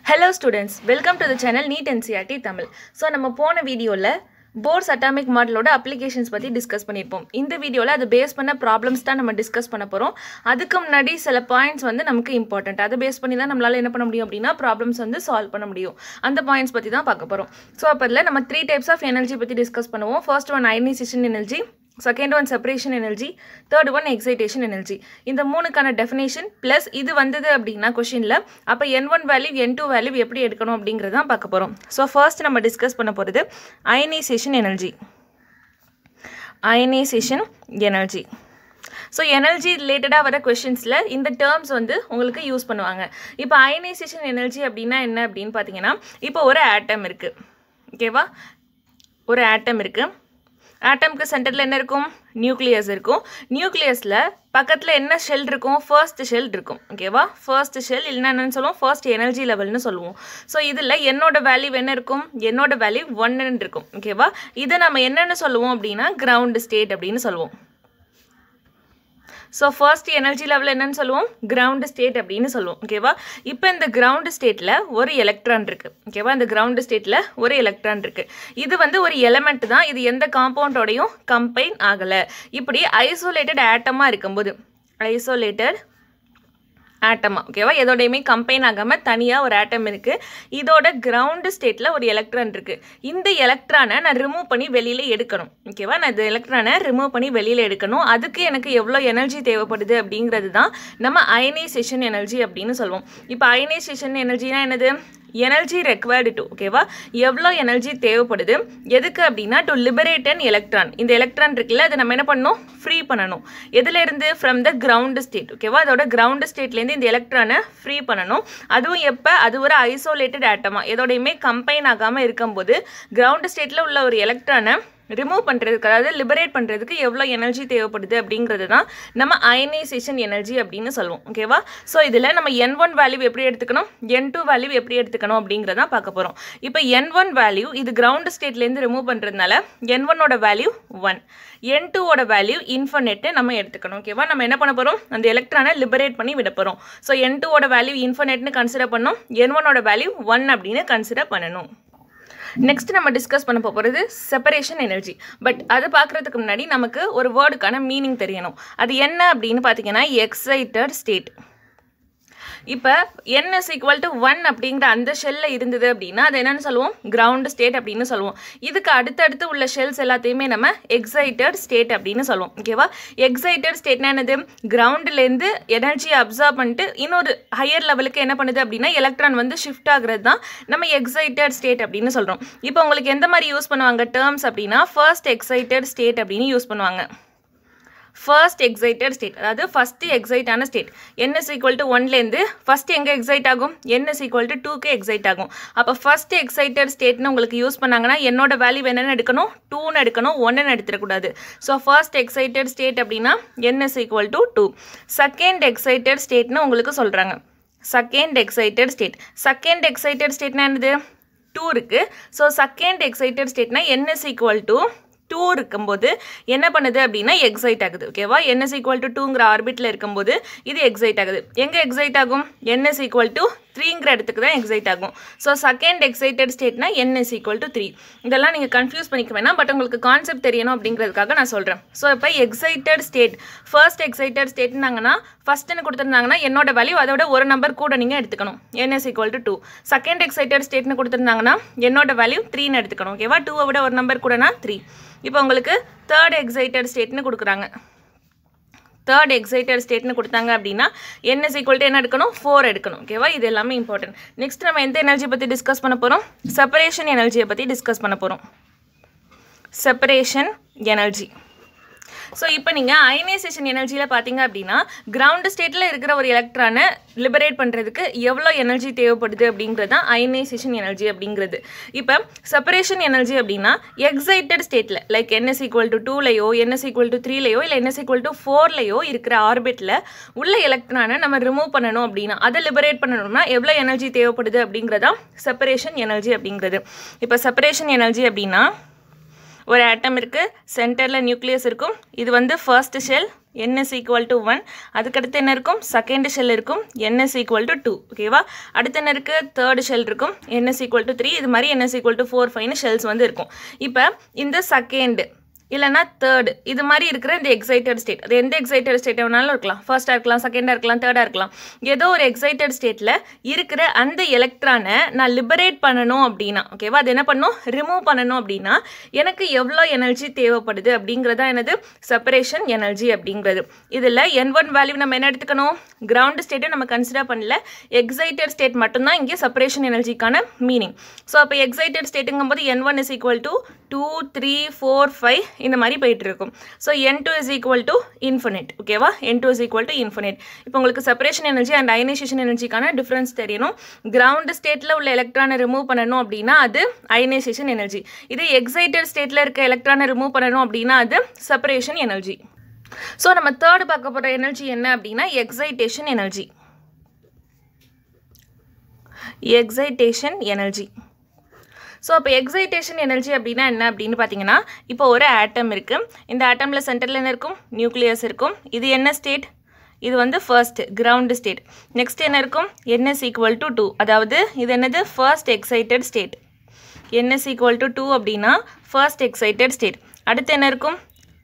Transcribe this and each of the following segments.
hello students welcome to the channel NEET NCERT Tamil so நம்ம போன வீடியோவில் போர்ஸ் அட்டாமிக் மாடலோட அப்ளிகேஷன்ஸ் பற்றி டிஸ்கஸ் பண்ணியிருப்போம் இந்த வீடியோவில் அதை பேஸ் பண்ண ப்ராப்ளம்ஸ் தான் நம்ம டிஸ்கஸ் பண்ண போகிறோம் அதுக்கு முன்னாடி சில பாயிண்ட்ஸ் வந்து நமக்கு இம்பார்ட்டன்ட் அதை பேஸ் பண்ணி தான் நம்மளால் என்ன பண்ண முடியும் அப்படின்னா ப்ராப்ளம்ஸ் வந்து சால்வ் பண்ண முடியும் அந்த பாயிண்ட்ஸ் பற்றி தான் பார்க்க போகிறோம் ஸோ அப்போ அதில் நம்ம த்ரீ டைப்ஸ் ஆஃப் எனர்ஜி பற்றி டிஸ்கஸ் பண்ணுவோம் first one ionisation energy second one separation energy third one excitation energy இந்த மூணுக்கான டெஃபினேஷன் ப்ளஸ் இது வந்தது அப்படின்னா கொஷினில் அப்போ n one value n two value எப்படி எடுக்கணும் அப்படிங்கிறத தான் பார்க்க போகிறோம் ஸோ ஃபர்ஸ்ட் நம்ம டிஸ்கஸ் பண்ண போகிறது ionisation energy ionisation energy so energy ரிலேட்டடாக வர கொஷின்ஸில் இந்த டேர்ம்ஸ் வந்து உங்களுக்கு யூஸ் பண்ணுவாங்க இப்போ அயனைசேஷன் எனர்ஜி அப்படின்னா என்ன அப்படின்னு பார்த்தீங்கன்னா இப்போ ஒரு ஆட்டம் இருக்குது ஓகேவா ஒரு ஆட்டம் இருக்குது ஆட்டம்க்கு சென்டரில் என்ன இருக்கும் நியூக்ளியஸ் இருக்கும் நியூக்ளியஸில் பக்கத்தில் என்ன ஷெல் இருக்கும் ஃபர்ஸ்ட் ஷெல் இருக்கும் ஓகேவா ஃபர்ஸ்ட் ஷெல் இல்லைன்னா என்னன்னு சொல்லுவோம் ஃபர்ஸ்ட் எனர்ஜி லெவல்னு சொல்லுவோம் ஸோ இதில் என்னோட வேல்யூ என்ன இருக்கும் என்னோட வேல்யூ ஒன்னு இருக்கும் ஓகேவா இதை நம்ம என்னென்னு சொல்லுவோம் அப்படின்னா கிரவுண்ட் ஸ்டேட் அப்படின்னு சொல்லுவோம் ஸோ ஃபர்ஸ்ட் எனர்ஜி லெவல் என்னன்னு சொல்லுவோம் கிரவுண்ட் ஸ்டேட் அப்படின்னு சொல்லுவோம் ஓகேவா இப்போ இந்த கிரவுண்ட் ஸ்டேட்டில் ஒரு எலக்ட்ரான் இருக்குது ஓகேவா இந்த கிரவுண்ட் ஸ்டேட்டில் ஒரு எலக்ட்ரான் இருக்குது இது வந்து ஒரு எலமெண்ட் தான் இது எந்த காம்பவுண்டோடையும் கம்பைன் ஆகலை இப்படி ஐசோலேட்டட் ஆட்டமாக இருக்கும்போது ஐசோலேட்டட் ஆட்டமா ஓகேவா எதோடையுமே கம்பைன் ஆகாமல் தனியாக ஒரு ஆட்டம் இருக்குது இதோட கிரவுண்டு ஸ்டேட்டில் ஒரு எலக்ட்ரான் இருக்குது இந்த எலக்ட்ரானை நான் ரிமூவ் பண்ணி வெளியில் எடுக்கணும் ஓகேவா நான் இந்த எலக்ட்ரானை ரிமூவ் பண்ணி வெளியில் எடுக்கணும் அதுக்கு எனக்கு எவ்வளோ எனர்ஜி தேவைப்படுது அப்படிங்கிறது தான் நம்ம அயனைசேஷன் எனர்ஜி அப்படின்னு சொல்லுவோம் இப்போ அயனைசேஷன் எனர்ஜினா என்னது எனர்ஜி ரெக்வயர்டு டு ஓகேவா எவ்வளோ எனர்ஜி தேவைப்படுது எதுக்கு அப்படின்னா டு லிபரேட் அன் எலக்ட்ரான் இந்த எலக்ட்ரான் இருக்குல்ல அதை நம்ம என்ன பண்ணணும் ஃப்ரீ பண்ணணும் எதுலேருந்து ஃப்ரம் த கிரவுண்ட் ஸ்டேட் ஓகேவா அதோட கிரவுண்ட் ஸ்டேட்லேருந்து இந்த எலக்ட்ரானை ஃப்ரீ பண்ணணும் அதுவும் எப்போ அது ஒரு ஐசோலேட்டட் ஆட்டமாக எதோடையுமே கம்பைன் ஆகாமல் இருக்கும்போது கிரவுண்ட் ஸ்டேட்டில் உள்ள ஒரு எலக்ட்ரானை ரிமூவ் பண்ணுறதுக்கு அதாவது லிபரேட் பண்ணுறதுக்கு எவ்வளோ எனர்ஜி தேவைப்படுது அப்படிங்கிறது தான் நம்ம அயனைசேஷன் எனர்ஜி அப்படின்னு சொல்லுவோம் ஓகேவா ஸோ இதில் நம்ம என் ஒன் வேல்யூ எப்படி எடுத்துக்கணும் என் டூ வேல்யூ எப்படி எடுத்துக்கணும் அப்படிங்கிறதான் பார்க்க போகிறோம் இப்போ என் ஒன் வேல்யூ இது கிரவுண்ட் ஸ்டேட்லேருந்து ரிமூவ் பண்ணுறதுனால என் ஒன்னோட வேல்யூ ஒன் என் டூவோட வேல்யூ இன்ஃபர்நெட்டு நம்ம எடுத்துக்கணும் ஓகேவா நம்ம என்ன பண்ண போகிறோம் அந்த எலக்ட்ரானை லிபரேட் பண்ணி விட போகிறோம் ஸோ என் டூவோட வேல்யூ இன்ஃபர்நெட்னு கன்சிடர் பண்ணோம் என் ஒன்னோட வேல்யூ ஒன் அப்படின்னு கன்சிடர் பண்ணணும் நெக்ஸ்ட் நம்ம டிஸ்கஸ் பண்ண போகிறது செப்பரேஷன் எனர்ஜி பட் அது பார்க்குறதுக்கு முன்னாடி நமக்கு ஒரு வேர்டுக்கான மீனிங் தெரியணும் அது என்ன அப்படின்னு பார்த்தீங்கன்னா எக்ஸைட்டட் ஸ்டேட் இப்போ n is equal to one அப்படிங்கிற அந்த ஷெல்லில் இருந்தது அப்படின்னா அது என்னன்னு சொல்லுவோம் கிரவுண்ட் ஸ்டேட் அப்படின்னு சொல்லுவோம் இதுக்கு அடுத்தடுத்து உள்ள ஷெல்ஸ் எல்லாத்தையுமே நம்ம எக்ஸைட்டட் ஸ்டேட் அப்படின்னு சொல்லுவோம் ஓகேவா எக்ஸைட்டட் ஸ்டேட்னா என்னது கிரவுண்ட்லேருந்து எனர்ஜியை அப்சர்வ் பண்ணிட்டு இன்னொரு ஹையர் லெவலுக்கு என்ன பண்ணுது அப்படின்னா எலக்ட்ரான் வந்து ஷிஃப்ட் ஆகுறது தான் நம்ம எக்ஸைட்டட் ஸ்டேட் அப்படின்னு சொல்கிறோம் இப்போ உங்களுக்கு எந்த மாதிரி யூஸ் பண்ணுவாங்க டேர்ம்ஸ் அப்படின்னா ஃபர்ஸ்ட் எக்ஸைட்டட் ஸ்டேட் அப்படின்னு யூஸ் பண்ணுவாங்க ஃபர்ஸ்ட் எக்ஸைட்டட் ஸ்டேட் அதாவது ஃபஸ்ட்டு எக்ஸைட்டான state n is equal to ஒன்லேருந்து ஃபஸ்ட் எங்கே எக்ஸைட் ஆகும் என் இஸ் ஈக்குவல் டு டூக்கு எக்ஸைட் ஆகும் அப்போ ஃபஸ்ட் எக்ஸைட்டட் ஸ்டேட்னு உங்களுக்கு யூஸ் பண்ணாங்கன்னா என்னோட வேல்யூ என்னென்னு எடுக்கணும் டூன்னு எடுக்கணும் ஒன்றுன்னு எடுத்துடக்கூடாது ஸோ ஃபர்ஸ்ட் எக்ஸைட்டட் ஸ்டேட் அப்படின்னா n is equal to two second excited ஸ்டேட்னு உங்களுக்கு சொல்கிறாங்க second excited state second excited ஸ்டேட்னா என்னது டூ இருக்குது ஸோ செகண்ட் எக்ஸைட்டட் ஸ்டேட்னா n is equal to two இருக்கும்போது என்ன பண்ணுது அப்படின்னா எக்ஸைட் ஆகுது ஓகேவா என்எஸ் ஈக்குவல் டு டூங்கிற ஆர்பிட்டில் இருக்கும்போது இது எக்ஸைட் ஆகுது எங்கே எக்ஸைட் ஆகும் என்எஸ் ஈக்குவல் டு த்ரீங்கிற இடத்துக்கு தான் எக்ஸைட் ஆகும் ஸோ செகண்ட் எக்ஸைட்டட் ஸ்டேட்னா என்எஸ் ஈக்குவல் டு த்ரீ இதெல்லாம் நீங்கள் கன்ஃபியூஸ் பண்ணிக்க வேணாம் பட் உங்களுக்கு கான்செப்ட் தெரியணும் அப்படிங்கிறதுக்காக நான் சொல்கிறேன் ஸோ இப்போ எக்ஸைட்டட் ஸ்டேட் ஃபர்ஸ்ட் எக்ஸைட்டட் ஸ்டேட்னாங்கன்னா ஃபஸ்ட்டுன்னு கொடுத்துருந்தாங்கன்னா என்னோட வேல்யூ அதோட ஒரு நம்பர் கூட நீங்கள் எடுத்துக்கணும் n is equal to two second excited ஸ்டேட்னு கொடுத்துருந்தாங்கன்னா என்னோட வேல்யூ த்ரீன்னு எடுத்துக்கணும் ஓகேவா டூவை விட ஒரு நம்பர் கூடனா த்ரீ இப்போ உங்களுக்கு தேர்ட் எக்ஸைட்டட் ஸ்டேட்னு கொடுக்குறாங்க தேர்ட் எக்ஸைட்டட் ஸ்டேட்னு கொடுத்தாங்க அப்படின்னா என்ன ஈக்குவல் டு என்ன எடுக்கணும் ஃபோர் எடுக்கணும் ஓகேவா இது எல்லாமே இம்பார்ட்டன்ட் நெக்ஸ்ட் நம்ம எந்த எனர்ஜி பற்றி டிஸ்கஸ் பண்ண போகிறோம் செப்பரேஷன் எனர்ஜியை பற்றி டிஸ்கஸ் பண்ண போகிறோம் செப்பரேஷன் எனர்ஜி ஸோ இப்போ நீங்கள் அயனைசேஷன் எனர்ஜியில் பார்த்தீங்க அப்படின்னா கிரவுண்ட் ஸ்டேட்டில் இருக்கிற ஒரு எலக்ட்ரானை லிபரேட் பண்ணுறதுக்கு எவ்வளோ எனர்ஜி தேவைப்படுது அப்படிங்கிறது தான் அயனைசேஷன் எனர்ஜி அப்படிங்கிறது இப்போ செப்பரேஷன் எனர்ஜி அப்படின்னா எக்ஸைட்டட் ஸ்டேட்டில் லைக் என்எஸ் ஈக்குவல் டு டூலையோ என்எஸ் ஈக்குவல் டு த்ரீலையோ இல்லை என்எஸ் ஈக்குவல் டு ஃபோர்லையோ இருக்கிற ஆர்பிட்டில் உள்ள எலக்ட்ரானை நம்ம ரிமூவ் பண்ணணும் அப்படின்னா அதை லிபரேட் பண்ணணும்னா எவ்வளோ எனர்ஜி தேவைப்படுது அப்படிங்கிறதா செப்பரேஷன் எனர்ஜி அப்படிங்கிறது இப்போ செப்பரேஷன் எனர்ஜி அப்படின்னா ஒரு ஆட்டம் இருக்குது சென்டரில் நியூக்ளியஸ் இருக்கும் இது வந்து first shell n is equal to one அதுக்கடுத்து என்ன இருக்கும் செகண்ட் ஷெல் இருக்கும் என்எஸ் ஈக்குவல் டு டூ ஓகேவா அடுத்து என்ன இருக்குது தேர்ட் ஷெல் இருக்கும் என்எஸ் ஈக்குவல் டு த்ரீ இது மாதிரி என்எஸ் ஈக்குவல் டு ஃபோர் ஃபைவ்னு ஷெல்ஸ் வந்து இருக்கும் இப்போ இந்த செகண்டு இல்லைனா தேர்டு இது மாதிரி இருக்கிற இந்த எக்ஸைட்டட் ஸ்டேட் அது எந்த எக்ஸைட்டட் ஸ்டேட் வேணாலும் இருக்கலாம் ஃபர்ஸ்ட்டாக இருக்கலாம் செகண்டாக இருக்கலாம் தேர்டாக இருக்கலாம் ஏதோ ஒரு எக்ஸைட்டட் ஸ்டேட்டில் இருக்கிற அந்த எலக்ட்ரானை நான் லிபரேட் பண்ணணும் அப்படின்னா ஓகேவா அது என்ன பண்ணும் ரிமூவ் பண்ணணும் அப்படின்னா எனக்கு எவ்வளோ எனர்ஜி தேவைப்படுது அப்படிங்கிறதா எனது செப்பரேஷன் எனர்ஜி அப்படிங்கிறது இதில் என் ஒன் வேல்யூ நம்ம என்ன எடுத்துக்கணும் கிரவுண்ட் ஸ்டேட்டை நம்ம கன்சிடர் பண்ணல எக்ஸைட்டட் ஸ்டேட் மட்டும்தான் இங்கே செப்பரேஷன் எனர்ஜிக்கான மீனிங் ஸோ அப்போ எக்ஸைட்டட் ஸ்டேட்டுங்கும் போது n one is equal to two three four five இந்த மாதிரி போயிட்டு இருக்கும் so n two is equal to infinite ஓகேவா n two is equal to infinite இப்போ உங்களுக்கு செப்பரேஷன் எனர்ஜி அண்ட் அயனைசேஷன் எனர்ஜிக்கான டிஃப்ரென்ஸ் தெரியணும் கிரவுண்ட் ஸ்டேட்டில் உள்ள எலக்ட்ரானை ரிமூவ் பண்ணணும் அப்படின்னா அது அயனைசேஷன் எனர்ஜி இது எக்ஸைட்டட் ஸ்டேட்டில் இருக்க எலக்ட்ரானை ரிமூவ் பண்ணணும் அப்படின்னா அது செப்பரேஷன் எனர்ஜி ஸோ நம்ம தேர்டு பார்க்க போகிற எனர்ஜி என்ன அப்படின்னா excitation energy excitation energy so அப்போ எக்ஸைட்டேஷன் எனர்ஜி அப்படின்னா என்ன அப்படின்னு பார்த்தீங்கன்னா இப்போ ஒரு ஆட்டம் இருக்குது இந்த ஆட்டமில் சென்டரில் என்ன இருக்கும் நியூக்ளியஸ் இருக்கும் இது என்ன ஸ்டேட் இது வந்து ஃபர்ஸ்ட் கிரவுண்டு ஸ்டேட் நெக்ஸ்ட் என்ன இருக்கும் என்எஸ் ஈக்குவல் டு டூ அதாவது இது என்னது first excited state n is equal to two அப்படின்னா ஃபர்ஸ்ட் எக்ஸைட்டட் ஸ்டேட் அடுத்து என்ன இருக்கும்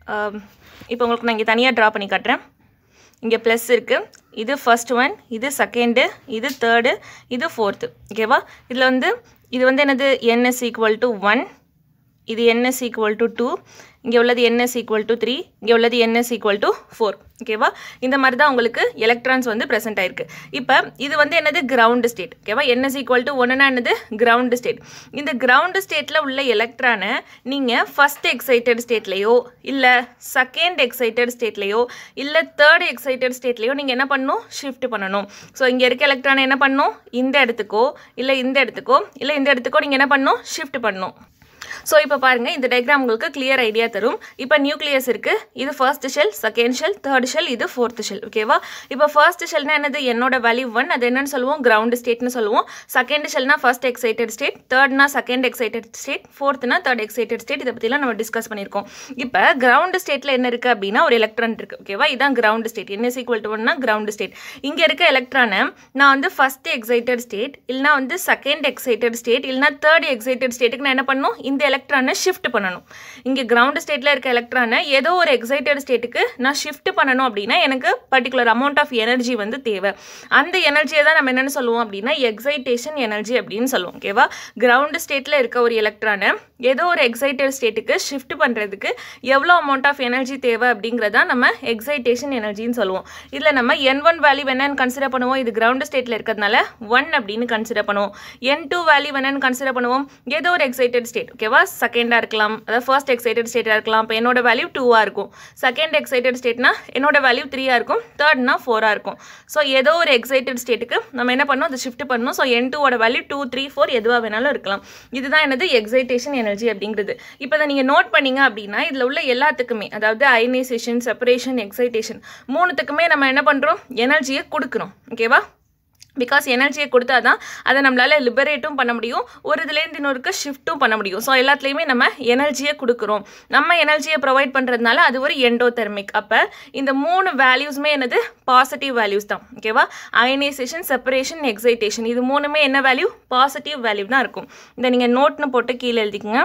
இப்போ உங்களுக்கு நான் இங்கே தனியாக ட்ரா பண்ணி காட்டுறேன் இங்கே ப்ளஸ் இருக்குது இது ஃபர்ஸ்ட் ஒன் இது செகண்டு இது தேர்டு இது ஃபோர்த்து ஓகேவா இதில் வந்து இது வந்து என்னது என்எஸ் ஈக்குவல் டு ஒன் இது என்எஸ் ஈக்குவல் டு டூ இங்கே உள்ளது என்எஸ் ஈக்குவல் டு த்ரீ இங்கே உள்ளது என்எஸ் ஈக்குவல் டு ஃபோர் ஓகேவா இந்த மாதிரி தான் உங்களுக்கு எலக்ட்ரான்ஸ் வந்து ப்ரெசென்ட் ஆயிருக்கு இப்போ இது வந்து என்னது கிரவுண்ட் ஸ்டேட் ஓகேவா என்எஸ் ஈக்குவல் டு ஒன்றுனா என்னது கிரவுண்ட் ஸ்டேட் இந்த கிரவுண்ட் ஸ்டேட்டில் உள்ள எலக்ட்ரானை நீங்கள் ஃபஸ்ட் எக்ஸைட்டட் ஸ்டேட்லேயோ இல்லை செகண்ட் எக்ஸைட்டட் ஸ்டேட்லேயோ இல்லை தேர்ட் எக்ஸைட்டட் ஸ்டேட்லேயோ நீங்கள் என்ன பண்ணணும் ஷிஃப்ட் பண்ணணும் ஸோ இங்கே இருக்க எலக்ட்ரானை என்ன பண்ணணும் இந்த இடத்துக்கோ இல்லை இந்த இடத்துக்கோ இல்லை இந்த இடத்துக்கோ நீங்கள் என்ன பண்ணணும் ஷிஃப்ட் பண்ணணும் ஸோ இப்போ பாருங்கள் இந்த டயக்ராம் உங்களுக்கு கிளியர் ஐடியா தரும் இப்போ நியூக்ளியஸ் இருக்குது இது first shell second shell third shell இது ஃபோர்த் ஷெல் ஓகேவா இப்போ ஃபர்ஸ்ட் ஷெல்னா என்னது என்னோட வேல்யூ ஒன் அது என்னன்னு சொல்லுவோம் கிரவுண்ட் ஸ்டேட்னு சொல்லுவோம் செகண்ட் ஷெல்னா ஃபர்ஸ்ட் எக்ஸைட்டட் ஸ்டேட் தேர்ட்னா செகண்ட் எக்ஸைட்டட் ஸ்டேட் ஃபோர்த்னா தேர்ட் எக்ஸைட்டட் ஸ்டேட் இதை பற்றிலாம் நம்ம டிஸ்கஸ் பண்ணியிருக்கோம் இப்போ கிரவுண்ட் ஸ்டேட்டில் என்ன இருக்குது அப்படின்னா ஒரு எலக்ட்ரான் இருக்குது ஓகேவா இதான் கிரவுண்ட் ஸ்டேட் என்ன ஈக்குவல் டு ஒன்னா கிரவுண்ட் ஸ்டேட் இங்கே இருக்க எலக்ட்ரானை நான் வந்து ஃபர்ஸ்ட் எக்ஸைட்டட் ஸ்டேட் இல்லைனா வந்து செகண்ட் எக்ஸைட்டட் ஸ்டேட் இல்லைனா தேர்ட் எக்ஸைட்டட் ஸ்டேட்டுக்கு நான் என்ன பண்ணணும் இந்த எலக்ட்ரானை ஷிஃப்ட் பண்ணணும் இங்கே கிரவுண்ட் ஸ்டேட்டில் இருக்க எலக்ட்ரானை ஏதோ ஒரு எக்ஸைட்டட் ஸ்டேட்டுக்கு நான் ஷிஃப்ட் பண்ணணும் அப்படின்னா எனக்கு பர்டிகுலர் அமௌண்ட் ஆஃப் எனர்ஜி வந்து தேவை அந்த எனர்ஜியை தான் நம்ம என்னென்னு சொல்லுவோம் அப்படின்னா எக்ஸைட்டேஷன் எனர்ஜி அப்படின்னு சொல்லுவோம் ஓகேவா கிரவுண்ட் ஸ்டேட்டில் இருக்க ஒரு எலக்ட்ரானை ஏதோ ஒரு எக்ஸைட்டட் ஸ்டேட்டுக்கு ஷிஃப்ட் பண்ணுறதுக்கு எவ்வளோ அமௌண்ட் ஆஃப் எனர்ஜி தேவை அப்படிங்கிறதா நம்ம எக்ஸைட்டேஷன் எனர்ஜின்னு சொல்லுவோம் இதில் நம்ம என் ஒன் வேல்யூ என்னன்னு கன்சிடர் பண்ணுவோம் இது கிரவுண்ட் ஸ்டேட்டில் இருக்கிறதுனால ஒன் அப்படின்னு கன்சிடர் பண்ணுவோம் என் டூ வேல்யூ என்னன்னு கன்சிடர் பண்ணுவோம் ஏதோ ஒரு எக்ஸைட்டட் ஸ்டேட் ஓகேவா செகண்டாக இருக்கலாம் அதாவது ஃபர்ஸ்ட் எக்ஸைட்டட் ஸ்டேட்டாக இருக்கலாம் இப்போ என்னோட வேல்யூ டூவாக இருக்கும் செகண்ட் எக்ஸைட்டட் ஸ்டேட்னா என்னோட வேல்யூ த்ரீயாக இருக்கும் தேர்ட்னா ஃபோராக இருக்கும் ஸோ ஏதோ ஒரு எக்ஸைட்டட் ஸ்டேட்டுக்கு நம்ம என்ன பண்ணணும் அதை ஷிஃப்ட் பண்ணணும் ஸோ என் டூவோட வேல்யூ டூ த்ரீ ஃபோர் எதுவாக வேணாலும் இருக்கலாம் இதுதான் என்னது எக்ஸைட்டேஷன் எனர்ஜி அப்படிங்கிறது இப்போ அதை நீங்கள் நோட் பண்ணீங்க அப்படின்னா இதில் உள்ள எல்லாத்துக்குமே அதாவது அயனைசேஷன் செப்பரேஷன் எக்ஸைட்டேஷன் மூணுத்துக்குமே நம்ம என்ன பண்ணுறோம் எனர்ஜியை கொடுக்குறோம் ஓகேவா பிகாஸ் எனர்ஜியை கொடுத்தா தான் அதை நம்மளால் லிபரேட்டும் பண்ண முடியும் ஒரு இதுலேருந்து இன்னொருக்கு ஷிஃப்ட்டும் பண்ண முடியும் ஸோ எல்லாத்துலேயுமே நம்ம எனர்ஜியை கொடுக்குறோம் நம்ம எனர்ஜியை ப்ரொவைட் பண்ணுறதுனால அது ஒரு எண்டோ தெர்மிக் அப்போ இந்த மூணு வேல்யூஸுமே என்னது பாசிட்டிவ் வேல்யூஸ் தான் ஓகேவா அயனைசேஷன் செப்பரேஷன் எக்ஸைட்டேஷன் இது மூணுமே என்ன வேல்யூ பாசிட்டிவ் வேல்யூ தான் இருக்கும் இதை நீங்கள் நோட்னு போட்டு கீழே எழுதிக்கங்க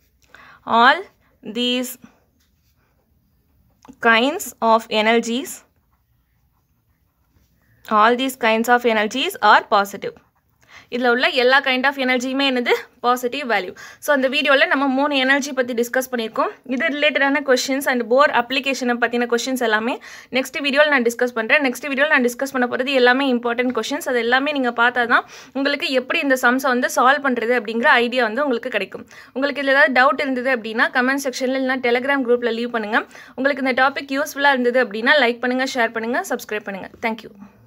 all these kinds of energies all these kinds of energies are positive இதில் உள்ள எல்லா கைண்ட் ஆஃப் எனர்ஜியுமே என்னது பாசிட்டிவ் வேல்யூ ஸோ அந்த வீடியோவில் நம்ம மூணு எனர்ஜி பற்றி டிஸ்கஸ் பண்ணியிருக்கோம் இது ரிலேட்டடான கொஷின்ஸ் அண்ட் போர் அப்ளிகேஷனை பற்றின கொஷின்ஸ் எல்லாமே நெக்ஸ்ட் வீடியோவில் நான் டிஸ்கஸ் பண்ணுறேன் நெக்ஸ்ட் வீடியோவில் நான் டிஸ்கஸ் பண்ண போகிறது எல்லாமே இம்பார்ட்டன்ட் கொஷின்ஸ் அது எல்லாமே நீங்கள் பார்த்தா தான் உங்களுக்கு எப்படி இந்த சம்ஸை வந்து சால்வ் பண்ணுறது அப்படிங்கிற ஐடியா வந்து உங்களுக்கு கிடைக்கும் உங்களுக்கு இதில் ஏதாவது டவுட் இருந்தது அப்படின்னா கமெண்ட் செக்ஷனில் இல்லைனா டெலிகிராம் குரூப்பில் லீவ் பண்ணுங்கள் உங்களுக்கு இந்த டாபிக் யூஸ்ஃபுல்லாக இருந்தது அப்படின்னா லைக் பண்ணுங்கள் ஷேர் பண்ணுங்கள் சப்ஸ்கிரைப் பண்ணுங்கள் தேங்க்யூ